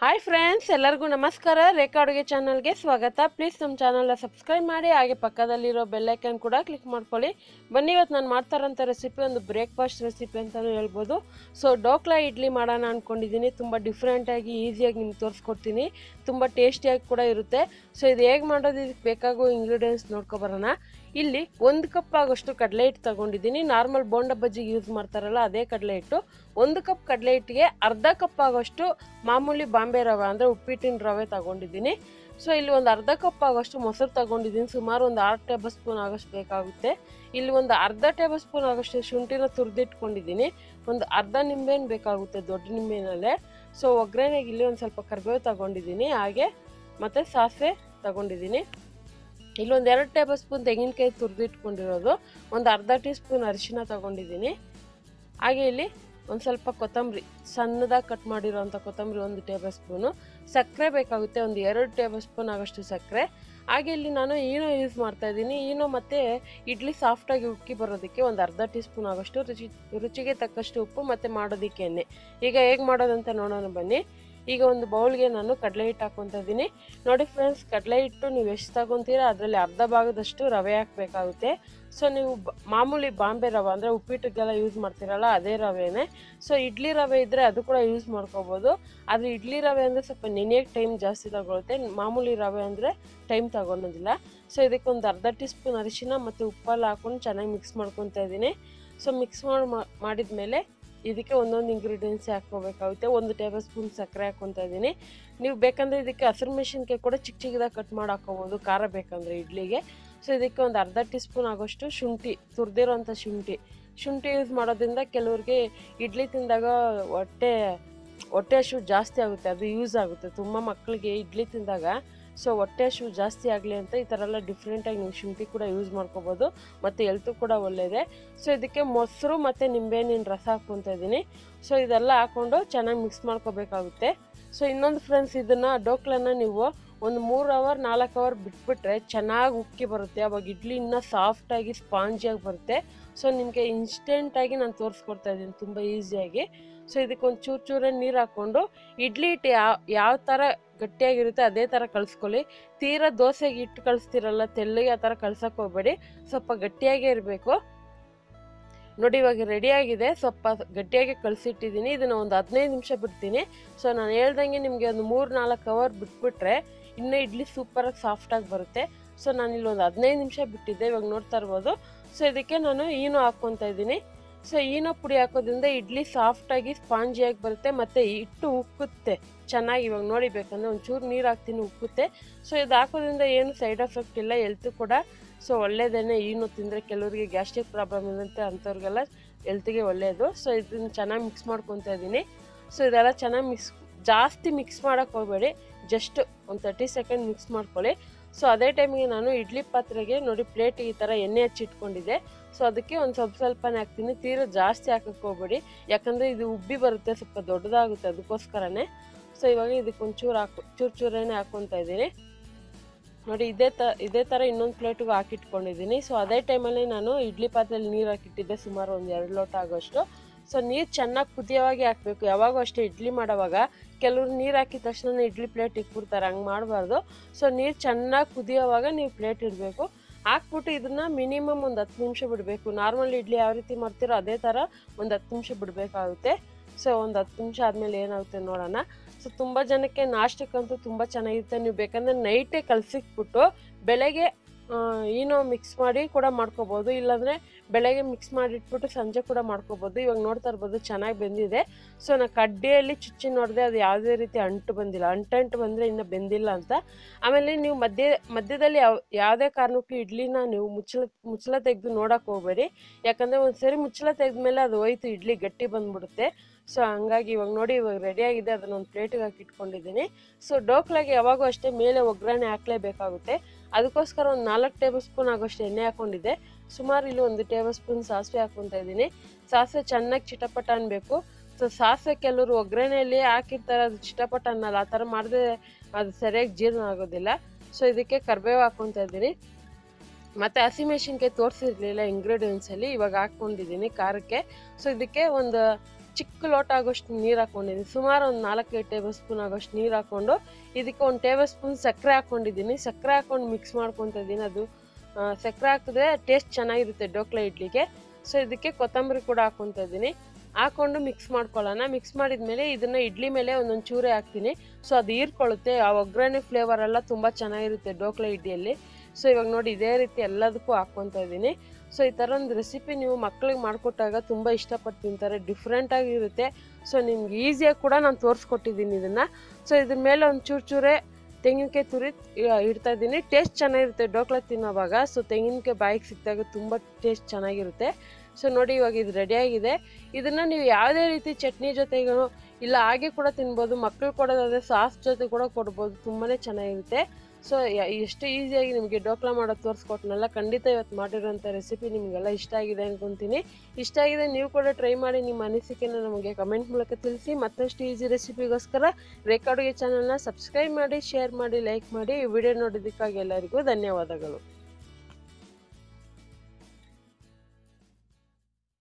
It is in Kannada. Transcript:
ಹಾಯ್ ಫ್ರೆಂಡ್ಸ್ ಎಲ್ಲರಿಗೂ ನಮಸ್ಕಾರ ರೇಖಾ ಅಡುಗೆ ಚಾನಲ್ಗೆ ಸ್ವಾಗತ ಪ್ಲೀಸ್ ನಮ್ಮ ಚಾನಲ್ನ ಸಬ್ಸ್ಕ್ರೈಬ್ ಮಾಡಿ ಹಾಗೆ ಪಕ್ಕದಲ್ಲಿರೋ ಬೆಲ್ಲೈಕನ್ ಕೂಡ ಕ್ಲಿಕ್ ಮಾಡ್ಕೊಳ್ಳಿ ಬನ್ನಿ ಇವತ್ತು ನಾನು ಮಾಡ್ತಾರಂಥ ರೆಸಿಪಿ ಒಂದು ಬ್ರೇಕ್ಫಾಸ್ಟ್ ರೆಸಿಪಿ ಅಂತಲೂ ಹೇಳ್ಬೋದು ಸೊ ಡೋಕ್ಲಾ ಇಡ್ಲಿ ಮಾಡೋಣ ಅಂದ್ಕೊಂಡಿದ್ದೀನಿ ತುಂಬ ಡಿಫ್ರೆಂಟಾಗಿ ಈಸಿಯಾಗಿ ನಿಮ್ಗೆ ತೋರಿಸ್ಕೊಡ್ತೀನಿ ತುಂಬ ಟೇಸ್ಟಿಯಾಗಿ ಕೂಡ ಇರುತ್ತೆ ಸೊ ಇದು ಹೇಗೆ ಮಾಡೋದು ಇದಕ್ಕೆ ಬೇಕಾಗೋ ಇಂಗ್ರೀಡಿಯೆಂಟ್ಸ್ ನೋಡ್ಕೊಬರೋಣ ಇಲ್ಲಿ ಒಂದು ಕಪ್ ಆಗೋಷ್ಟು ಕಡಲೆ ಹಿಟ್ಟು ತಗೊಂಡಿದ್ದೀನಿ ನಾರ್ಮಲ್ ಬೋಂಡ ಬಜ್ಜಿಗೆ ಯೂಸ್ ಮಾಡ್ತಾರಲ್ಲ ಅದೇ ಕಡಲೆ ಹಿಟ್ಟು ಒಂದು ಕಪ್ ಕಡಲೆ ಹಿಟ್ಟಿಗೆ ಅರ್ಧ ಕಪ್ ಆಗೋಷ್ಟು ಮಾಮೂಲಿ ಬಾಂಬೆ ರವೆ ಅಂದರೆ ಉಪ್ಪಿಟ್ಟಿನ ರವೆ ತಗೊಂಡಿದ್ದೀನಿ ಸೊ ಇಲ್ಲಿ ಒಂದು ಅರ್ಧ ಕಪ್ ಆಗೋಷ್ಟು ಮೊಸರು ತಗೊಂಡಿದ್ದೀನಿ ಸುಮಾರು ಒಂದು ಆರು ಟೇಬಲ್ ಸ್ಪೂನ್ ಆಗೋಷ್ಟು ಬೇಕಾಗುತ್ತೆ ಇಲ್ಲಿ ಒಂದು ಅರ್ಧ ಟೇಬಲ್ ಸ್ಪೂನ್ ಆಗೋಷ್ಟು ಶುಂಠಿನ ತುರಿದಿಟ್ಕೊಂಡಿದ್ದೀನಿ ಒಂದು ಅರ್ಧ ನಿಂಬೆಹಣ್ಣು ಬೇಕಾಗುತ್ತೆ ದೊಡ್ಡ ನಿಂಬೆಹಣ್ಣಲ್ಲೇ ಸೊ ಒಗ್ಗರಣೆಗೆ ಇಲ್ಲಿ ಒಂದು ಸ್ವಲ್ಪ ಕರಿಬೇವು ತಗೊಂಡಿದ್ದೀನಿ ಹಾಗೆ ಮತ್ತು ಸಾಸಿವೆ ತಗೊಂಡಿದ್ದೀನಿ ಇಲ್ಲಿ ಒಂದು ಎರಡು ಟೇಬಲ್ ಸ್ಪೂನ್ ತೆಂಗಿನಕಾಯಿ ತುರಿದಿಟ್ಕೊಂಡಿರೋದು ಒಂದು ಅರ್ಧ ಟೀ ಸ್ಪೂನ್ ಅರಿಶಿನ ತಗೊಂಡಿದ್ದೀನಿ ಹಾಗೆ ಇಲ್ಲಿ ಒಂದು ಸ್ವಲ್ಪ ಕೊತ್ತಂಬರಿ ಸಣ್ಣದಾಗಿ ಕಟ್ ಮಾಡಿರೋಂಥ ಕೊತ್ತಂಬರಿ ಒಂದು ಟೇಬಲ್ ಸ್ಪೂನು ಸಕ್ಕರೆ ಬೇಕಾಗುತ್ತೆ ಒಂದು ಎರಡು ಟೇಬಲ್ ಸ್ಪೂನ್ ಆಗೋಷ್ಟು ಸಕ್ಕರೆ ಹಾಗೆ ಇಲ್ಲಿ ನಾನು ಈನೋ ಯೂಸ್ ಮಾಡ್ತಾ ಇದ್ದೀನಿ ಈನೋ ಮತ್ತು ಇಡ್ಲಿ ಸಾಫ್ಟಾಗಿ ಉಕ್ಕಿ ಬರೋದಕ್ಕೆ ಒಂದು ಅರ್ಧ ಟೀ ಸ್ಪೂನ್ ಆಗೋಷ್ಟು ರುಚಿ ರುಚಿಗೆ ತಕ್ಕಷ್ಟು ಉಪ್ಪು ಮತ್ತು ಮಾಡೋದಕ್ಕೆ ಎಣ್ಣೆ ಈಗ ಹೇಗೆ ಮಾಡೋದಂತ ನೋಡೋಣ ಬನ್ನಿ ಈಗ ಒಂದು ಬೌಲ್ಗೆ ನಾನು ಕಡಲೆ ಹಿಟ್ಟು ಹಾಕ್ಕೊತಾ ಇದ್ದೀನಿ ನೋಡಿ ಫ್ರೆಂಡ್ಸ್ ಕಡಲೆ ಹಿಟ್ಟು ನೀವು ಎಷ್ಟು ತಗೊತೀರಾ ಅದರಲ್ಲಿ ಅರ್ಧ ಭಾಗದಷ್ಟು ರವೆ ಹಾಕಬೇಕಾಗುತ್ತೆ ಸೊ ನೀವು ಬ- ಮಾಮೂಲಿ ಬಾಂಬೆ ರವೆ ಅಂದರೆ ಉಪ್ಪಿಟ್ಟಿಗೆಲ್ಲ ಯೂಸ್ ಮಾಡ್ತೀರಲ್ಲ ಅದೇ ರವೆನೇ ಸೊ ಇಡ್ಲಿ ರವೆ ಇದ್ದರೆ ಅದು ಕೂಡ ಯೂಸ್ ಮಾಡ್ಕೋಬೋದು ಆದರೆ ಇಡ್ಲಿ ರವೆ ಅಂದರೆ ಸ್ವಲ್ಪ ನೆನೆಯೋಕ್ಕೆ ಟೈಮ್ ಜಾಸ್ತಿ ತಗೊಳುತ್ತೆ ಮಾಮೂಲಿ ರವೆ ಅಂದರೆ ಟೈಮ್ ತಗೊಳೋದಿಲ್ಲ ಸೊ ಇದಕ್ಕೆ ಒಂದು ಅರ್ಧ ಟೀ ಸ್ಪೂನ್ ಅರಿಶಿನ ಮತ್ತು ಉಪ್ಪೆಲ್ಲ ಹಾಕೊಂಡು ಚೆನ್ನಾಗಿ ಮಿಕ್ಸ್ ಮಾಡ್ಕೊತಾ ಇದ್ದೀನಿ ಸೊ ಮಿಕ್ಸ್ ಮಾಡಿ ಮಾಡಿದ ಮೇಲೆ ಇದಕ್ಕೆ ಒಂದೊಂದು ಇಂಗ್ರೀಡಿಯೆಂಟ್ಸ್ ಹಾಕ್ಕೋಬೇಕಾಗುತ್ತೆ ಒಂದು ಟೇಬಲ್ ಸ್ಪೂನ್ ಸಕ್ಕರೆ ಹಾಕ್ಕೊತಾ ಇದ್ದೀನಿ ನೀವು ಬೇಕಂದರೆ ಇದಕ್ಕೆ ಹಸಿರು ಮೆಣಸಿನ್ಕಾಯಿ ಕೂಡ ಚಿಕ್ಕ ಚಿಕ್ಕದಾಗಿ ಕಟ್ ಮಾಡಿ ಹಾಕ್ಕೋಬೋದು ಖಾರ ಬೇಕಂದರೆ ಇಡ್ಲಿಗೆ ಸೊ ಇದಕ್ಕೆ ಒಂದು ಅರ್ಧ ಟೀ ಸ್ಪೂನ್ ಆಗೋಷ್ಟು ಶುಂಠಿ ತುರಿದಿರೋಂಥ ಶುಂಠಿ ಶುಂಠಿ ಯೂಸ್ ಮಾಡೋದ್ರಿಂದ ಕೆಲವ್ರಿಗೆ ಇಡ್ಲಿ ತಿಂದಾಗ ಹೊಟ್ಟೆ ಹೊಟ್ಟೆ ಹಸಿವು ಜಾಸ್ತಿ ಆಗುತ್ತೆ ಅದು ಯೂಸ್ ಆಗುತ್ತೆ ತುಂಬ ಮಕ್ಕಳಿಗೆ ಇಡ್ಲಿ ತಿಂದಾಗ ಸೊ ಹೊಟ್ಟೆ ಹಸಿವು ಜಾಸ್ತಿ ಆಗಲಿ ಅಂತ ಈ ಥರ ಎಲ್ಲ ಡಿಫ್ರೆಂಟಾಗಿ ನೀವು ಶುಂಠಿ ಕೂಡ ಯೂಸ್ ಮಾಡ್ಕೋಬೋದು ಮತ್ತು ಎಲ್ತು ಕೂಡ ಒಳ್ಳೆಯದೇ ಸೊ ಇದಕ್ಕೆ ಮೊಸರು ಮತ್ತು ನಿಂಬೆಹಣ್ಣಿನ ರಸ ಹಾಕ್ಕೊತಾ ಇದ್ದೀನಿ ಸೊ ಇದೆಲ್ಲ ಹಾಕ್ಕೊಂಡು ಚೆನ್ನಾಗಿ ಮಿಕ್ಸ್ ಮಾಡ್ಕೋಬೇಕಾಗುತ್ತೆ ಸೊ ಇನ್ನೊಂದು ಫ್ರೆಂಡ್ಸ್ ಇದನ್ನು ಡೋಕ್ಲನ್ನ ನೀವು ಒಂದು ಮೂರು ಅವರ್ ನಾಲ್ಕು ಅವರ್ ಬಿಟ್ಬಿಟ್ರೆ ಚೆನ್ನಾಗಿ ಉಕ್ಕಿ ಬರುತ್ತೆ ಅವಾಗ ಇಡ್ಲಿ ಇನ್ನೂ ಸಾಫ್ಟಾಗಿ ಸ್ಪಾಂಜಿಯಾಗಿ ಬರುತ್ತೆ ಸೊ ನಿಮಗೆ ಇನ್ಸ್ಟೆಂಟಾಗಿ ನಾನು ತೋರಿಸ್ಕೊಡ್ತಾ ಇದ್ದೀನಿ ತುಂಬ ಈಸಿಯಾಗಿ ಸೊ ಇದಕ್ಕೆ ಒಂದು ಚೂರು ಚೂರೇ ನೀರು ಹಾಕ್ಕೊಂಡು ಇಡ್ಲಿ ಹಿಟ್ಟು ಯಾವ ಯಾವ ಥರ ಗಟ್ಟಿಯಾಗಿರುತ್ತೆ ಅದೇ ಥರ ಕಲಿಸ್ಕೊಳ್ಳಿ ತೀರಾ ದೋಸೆಗೆ ಹಿಟ್ಟು ಕಳಿಸ್ತಿರಲ್ಲ ತೆಳ್ಳಗೆ ಆ ಥರ ಕಳ್ಸಕ್ಕೆ ಹೋಗ್ಬೇಡಿ ಸ್ವಲ್ಪ ಗಟ್ಟಿಯಾಗೇ ಇರಬೇಕು ನೋಡಿ ಇವಾಗ ರೆಡಿಯಾಗಿದೆ ಸ್ವಲ್ಪ ಗಟ್ಟಿಯಾಗಿ ಕಳಿಸಿಟ್ಟಿದ್ದೀನಿ ಇದನ್ನು ಒಂದು ಹದಿನೈದು ನಿಮಿಷ ಬಿಡ್ತೀನಿ ಸೊ ನಾನು ಹೇಳ್ದಂಗೆ ನಿಮಗೆ ಒಂದು ಮೂರು ನಾಲ್ಕು ಅವರ್ ಬಿಟ್ಬಿಟ್ರೆ ಇನ್ನೂ ಇಡ್ಲಿ ಸೂಪರಾಗಿ ಸಾಫ್ಟಾಗಿ ಬರುತ್ತೆ ಸೊ ನಾನು ಇಲ್ಲಿ ಒಂದು ಹದಿನೈದು ನಿಮಿಷ ಬಿಟ್ಟಿದ್ದೆ ಇವಾಗ ನೋಡ್ತಾ ಇರ್ಬೋದು ಸೊ ಇದಕ್ಕೆ ನಾನು ಈನೋ ಹಾಕ್ಕೊತಾ ಇದ್ದೀನಿ ಸೊ ಈನೋ ಪುಡಿ ಹಾಕೋದ್ರಿಂದ ಇಡ್ಲಿ ಸಾಫ್ಟಾಗಿ ಸ್ಪಾಂಜಿಯಾಗಿ ಬರುತ್ತೆ ಮತ್ತು ಹಿಟ್ಟು ಉಕ್ಕುತ್ತೆ ಚೆನ್ನಾಗಿ ಇವಾಗ ನೋಡಿ ಬೇಕಂದ್ರೆ ಒಂಚೂರು ನೀರು ಹಾಕ್ತೀನಿ ಉಕ್ಕುತ್ತೆ ಸೊ ಇದು ಹಾಕೋದ್ರಿಂದ ಏನು ಸೈಡ್ ಎಫೆಕ್ಟ್ ಇಲ್ಲ ಎಲ್ತು ಕೂಡ ಸೊ ಒಳ್ಳೇದೇನೆ ಈನು ತಿಂದರೆ ಕೆಲವರಿಗೆ ಗ್ಯಾಸ್ಟ್ರಿಕ್ ಪ್ರಾಬ್ಲಮ್ ಇರುತ್ತೆ ಅಂಥವ್ರಿಗೆಲ್ಲ ಹೆಲ್ತಿಗೆ ಒಳ್ಳೆಯದು ಸೊ ಇದನ್ನು ಚೆನ್ನಾಗಿ ಮಿಕ್ಸ್ ಮಾಡ್ಕೊತಾ ಇದ್ದೀನಿ ಸೊ ಇದೆಲ್ಲ ಚೆನ್ನಾಗಿ ಮಿಕ್ಸ್ ಜಾಸ್ತಿ ಮಿಕ್ಸ್ ಮಾಡೋಕ್ಕೆ ಹೋಗಬೇಡಿ ಜಸ್ಟ್ ಒಂದು ತರ್ಟಿ ಸೆಕೆಂಡ್ ಮಿಕ್ಸ್ ಮಾಡ್ಕೊಳ್ಳಿ ಸೊ ಅದೇ ಟೈಮಿಗೆ ನಾನು ಇಡ್ಲಿ ಪಾತ್ರೆಗೆ ನೋಡಿ ಪ್ಲೇಟಿಗೆ ಈ ಥರ ಎಣ್ಣೆ ಹಚ್ಚಿಟ್ಕೊಂಡಿದ್ದೆ ಸೊ ಅದಕ್ಕೆ ಒಂದು ಸ್ವಲ್ಪ ಸ್ವಲ್ಪನೇ ಹಾಕ್ತೀನಿ ತೀರಾ ಜಾಸ್ತಿ ಹಾಕಕ್ಕೆ ಹೋಗ್ಬೇಡಿ ಯಾಕಂದರೆ ಇದು ಉಬ್ಬಿ ಬರುತ್ತೆ ಸ್ವಲ್ಪ ದೊಡ್ಡದಾಗುತ್ತೆ ಅದಕ್ಕೋಸ್ಕರನೇ ಸೊ ಇವಾಗ ಇದಕ್ಕೆ ಒಂಚೂರು ಹಾಕು ಚೂರು ಚೂರೇನೆ ಹಾಕ್ಕೊತಾ ಇದ್ದೀನಿ ನೋಡಿ ಇದೇ ತ ಇದೇ ಥರ ಇನ್ನೊಂದು ಪ್ಲೇಟಿಗೂ ಹಾಕಿಟ್ಕೊಂಡಿದ್ದೀನಿ ಸೊ ಅದೇ ಟೈಮಲ್ಲಿ ನಾನು ಇಡ್ಲಿ ಪಾತ್ರೆಯಲ್ಲಿ ನೀರು ಹಾಕಿಟ್ಟಿದ್ದೆ ಸುಮಾರು ಒಂದು ಎರಡು ಲೋಟ ಆಗೋಷ್ಟು ಸೊ ನೀರು ಚೆನ್ನಾಗಿ ಕುದಿಯೋವಾಗೆ ಹಾಕಬೇಕು ಯಾವಾಗೂ ಅಷ್ಟೇ ಇಡ್ಲಿ ಮಾಡೋವಾಗ ಕೆಲವರು ನೀರು ಹಾಕಿದ ತಕ್ಷಣ ಇಡ್ಲಿ ಪ್ಲೇಟ್ ಇಟ್ಬಿಡ್ತಾರೆ ಹಂಗೆ ಮಾಡಬಾರ್ದು ಸೊ ನೀರು ಚೆನ್ನಾಗಿ ಕುದಿಯೋವಾಗ ನೀವು ಪ್ಲೇಟ್ ಇಡಬೇಕು ಹಾಕ್ಬಿಟ್ಟು ಇದನ್ನು ಮಿನಿಮಮ್ ಒಂದು ಹತ್ತು ನಿಮಿಷ ಬಿಡಬೇಕು ನಾರ್ಮಲ್ ಇಡ್ಲಿ ಯಾವ ರೀತಿ ಮಾಡ್ತೀರೋ ಅದೇ ಥರ ಒಂದು ಹತ್ತು ನಿಮಿಷ ಬಿಡಬೇಕಾಗುತ್ತೆ ಸೊ ಒಂದು ಹತ್ತು ನಿಮಿಷ ಆದಮೇಲೆ ಏನಾಗುತ್ತೆ ನೋಡೋಣ ಸೊ ತುಂಬ ಜನಕ್ಕೆ ನಾಷ್ಟಕ್ಕಂತೂ ತುಂಬ ಚೆನ್ನಾಗಿರುತ್ತೆ ನೀವು ಬೇಕಂದ್ರೆ ನೈಟೇ ಕಲಸಿಕ್ಬಿಟ್ಟು ಬೆಳಗ್ಗೆ ಆ, ಏನೋ ಮಿಕ್ಸ್ ಮಾಡಿ ಕೂಡ ಮಾಡ್ಕೋಬೋದು ಇಲ್ಲಾಂದರೆ ಬೆಳಗ್ಗೆ ಮಿಕ್ಸ್ ಮಾಡಿಟ್ಬಿಟ್ಟು ಸಂಜೆ ಕೂಡ ಮಾಡ್ಕೋಬೋದು ಇವಾಗ ನೋಡ್ತಾ ಇರ್ಬೋದು ಚೆನ್ನಾಗಿ ಬೆಂದಿದೆ ಸೊ ನಾನು ಕಡ್ಡಿಯಲ್ಲಿ ಚುಚ್ಚಿ ನೋಡಿದೆ ಅದು ಯಾವುದೇ ರೀತಿ ಅಂಟು ಬಂದಿಲ್ಲ ಅಂಟಂಟು ಬಂದರೆ ಇನ್ನೂ ಬೆಂದಿಲ್ಲ ಅಂತ ಆಮೇಲೆ ನೀವು ಮಧ್ಯ ಮಧ್ಯದಲ್ಲಿ ಯಾವ ಯಾವುದೇ ಕಾರಣಕ್ಕೂ ಇಡ್ಲಿನ ನೀವು ಮುಚ್ಚಳ ಮುಚ್ಚಳ ತೆಗೆದು ನೋಡೋಕೆ ಹೋಗಬೇಡಿ ಯಾಕಂದರೆ ಒಂದು ಸರಿ ಮುಚ್ಚಳ ತೆಗೆದ್ಮೇಲೆ ಅದು ಹೋಯ್ತು ಇಡ್ಲಿ ಗಟ್ಟಿ ಬಂದ್ಬಿಡುತ್ತೆ ಸೊ ಹಂಗಾಗಿ ಇವಾಗ ನೋಡಿ ಇವಾಗ ರೆಡಿಯಾಗಿದೆ ಅದನ್ನ ಒಂದು ಪ್ಲೇಟಿಗೆ ಹಾಕಿ ಇಟ್ಕೊಂಡಿದ್ದೀನಿ ಸೊ ಡೋಕ್ಲಾಗೆ ಯಾವಾಗೂ ಅಷ್ಟೇ ಮೇಲೆ ಒಗ್ಗರಣೆ ಹಾಕಲೇಬೇಕಾಗುತ್ತೆ ಅದಕ್ಕೋಸ್ಕರ ಒಂದು ನಾಲ್ಕು ಟೇಬಲ್ ಸ್ಪೂನ್ ಆಗೋಷ್ಟು ಎಣ್ಣೆ ಹಾಕೊಂಡಿದ್ದೆ ಸುಮಾರು ಇಲ್ಲಿ ಒಂದು ಟೇಬಲ್ ಸ್ಪೂನ್ ಸಾಸಿವೆ ಹಾಕ್ಕೊತಾ ಇದ್ದೀನಿ ಸಾಸಿವೆ ಚೆನ್ನಾಗಿ ಚಿಟಪಟ ಅನ್ಬೇಕು ಸೊ ಸಾಸಿವೆ ಕೆಲವರು ಒಗ್ಗರಣೆಯಲ್ಲಿ ಹಾಕಿರ್ತಾರೆ ಅದು ಚಿಟಪಟ ಅನ್ನಲ್ಲ ಆ ಥರ ಮಾಡಿದ್ರೆ ಅದು ಸರಿಯಾಗಿ ಜೀರ್ಣ ಆಗೋದಿಲ್ಲ ಸೊ ಇದಕ್ಕೆ ಕರಿಬೇವು ಹಾಕ್ಕೊತಾ ಇದ್ದೀನಿ ಮತ್ತು ಹಸಿಮೆಣಸಿನ್ಕಾಯಿ ತೋರಿಸಿರ್ಲಿಲ್ಲ ಇಂಗ್ರೀಡಿಯೆಂಟ್ಸಲ್ಲಿ ಇವಾಗ ಹಾಕ್ಕೊಂಡಿದ್ದೀನಿ ಖಾರಕ್ಕೆ ಸೊ ಇದಕ್ಕೆ ಒಂದು ಚಿಕ್ಕ ಲೋಟ ಆಗೋಷ್ಟು ನೀರು ಹಾಕೊಂಡಿದ್ದೀನಿ ಸುಮಾರು ಒಂದು ನಾಲ್ಕೈದು ಟೇಬಲ್ ಸ್ಪೂನ್ ಆಗೋಷ್ಟು ನೀರು ಹಾಕ್ಕೊಂಡು ಇದಕ್ಕೆ ಒಂದು ಟೇಬಲ್ ಸ್ಪೂನ್ ಸಕ್ಕರೆ ಹಾಕ್ಕೊಂಡಿದ್ದೀನಿ ಸಕ್ಕರೆ ಹಾಕ್ಕೊಂಡು ಮಿಕ್ಸ್ ಮಾಡ್ಕೊತಾ ಇದ್ದೀನಿ ಅದು ಆ, ಸಕ್ಕರೆ ಹಾಕಿದ್ರೆ ಟೇಸ್ಟ್ ಚೆನ್ನಾಗಿರುತ್ತೆ ಡೋಕ್ಲಾ ಇಡ್ಲಿಗೆ ಸೊ ಇದಕ್ಕೆ ಕೊತ್ತಂಬರಿ ಕೂಡ ಹಾಕ್ಕೊತಾ ಇದ್ದೀನಿ ಹಾಕೊಂಡು ಮಿಕ್ಸ್ ಮಾಡ್ಕೊಳ್ಳೋಣ ಮಿಕ್ಸ್ ಮಾಡಿದ್ಮೇಲೆ ಇದನ್ನು ಇಡ್ಲಿ ಮೇಲೆ ಒಂದೊಂದು ಚೂರೆ ಹಾಕ್ತೀನಿ ಸೊ ಅದು ಹೀರ್ಕೊಳ್ಳುತ್ತೆ ಆ ಒಗ್ಗರಣೆ ಫ್ಲೇವರ್ ಎಲ್ಲ ತುಂಬ ಚೆನ್ನಾಗಿರುತ್ತೆ ಡೋಕ್ಲಾ ಇಡ್ಲಿಯಲ್ಲಿ ಸೊ ಇವಾಗ ನೋಡಿ ಇದೇ ರೀತಿ ಎಲ್ಲದಕ್ಕೂ ಹಾಕ್ಕೊತಾ ಇದ್ದೀನಿ ಸೊ ಈ ಥರ ಒಂದು ರೆಸಿಪಿ ನೀವು ಮಕ್ಳಿಗೆ ಮಾಡಿಕೊಟ್ಟಾಗ ತುಂಬ ಇಷ್ಟಪಟ್ಟು ತಿಂತಾರೆ ಡಿಫ್ರೆಂಟಾಗಿರುತ್ತೆ ಸೊ ನಿಮ್ಗೆ ಈಸಿಯಾಗಿ ಕೂಡ ನಾನು ತೋರಿಸ್ಕೊಟ್ಟಿದ್ದೀನಿ ಇದನ್ನು ಸೊ ಇದ್ರ ಮೇಲೆ ಒಂದು ಚೂರು ಚೂರೇ ತೆಂಗಿನಕಾಯಿ ತುರಿ ಇ- ಇಡ್ತಾ ಇದ್ದೀನಿ ಟೇಸ್ಟ್ ಚೆನ್ನಾಗಿರುತ್ತೆ ಡೋಕ್ಲಾ ತಿನ್ನೋವಾಗ ಸೊ ತೆಂಗಿನಕಾಯಿ ಬಾಯಿಗೆ ಸಿಕ್ಕಿದಾಗ ತುಂಬ ಟೇಸ್ಟ್ ಚೆನ್ನಾಗಿರುತ್ತೆ ಸೊ ನೋಡಿ ಇವಾಗ ಇದು ರೆಡಿಯಾಗಿದೆ ಇದನ್ನು ನೀವು ಯಾವುದೇ ರೀತಿ ಚಟ್ನಿ ಜೊತೆಗೋ ಇಲ್ಲ ಹಾಗೆ ಕೂಡ ತಿನ್ಬೋದು ಮಕ್ಕಳು ಕೊಡೋದಾದರೆ ಸಾಸ್ ಜೊತೆ ಕೂಡ ಕೊಡ್ಬೋದು ತುಂಬಾ ಚೆನ್ನಾಗಿರುತ್ತೆ ಸೊ ಎಷ್ಟು ಈಸಿಯಾಗಿ ನಿಮಗೆ ಡೋಕ್ಲಾ ಮಾಡೋದು ತೋರಿಸ್ಕೊಟ್ನಲ್ಲ ಖಂಡಿತ ಇವತ್ತು ಮಾಡಿರೋಂಥ ರೆಸಿಪಿ ನಿಮಗೆಲ್ಲ ಇಷ್ಟ ಆಗಿದೆ ಅನ್ಕೊತೀನಿ ಇಷ್ಟ ಆಗಿದೆ ನೀವು ಕೂಡ ಟ್ರೈ ಮಾಡಿ ನಿಮ್ಮ ಅನಿಸಿಕೆನ ನಮಗೆ ಕಮೆಂಟ್ ಮೂಲಕ ತಿಳಿಸಿ ಮತ್ತಷ್ಟು ಈಸಿ ರೆಸಿಪಿಗೋಸ್ಕರ ರೇಖಾ ಅಡುಗೆ ಚಾನಲ್ನ ಸಬ್ಸ್ಕ್ರೈಬ್ ಮಾಡಿ ಶೇರ್ ಮಾಡಿ ಲೈಕ್ ಮಾಡಿ ಈ ವಿಡಿಯೋ ನೋಡೋದಕ್ಕಾಗಿ ಎಲ್ಲರಿಗೂ ಧನ್ಯವಾದಗಳು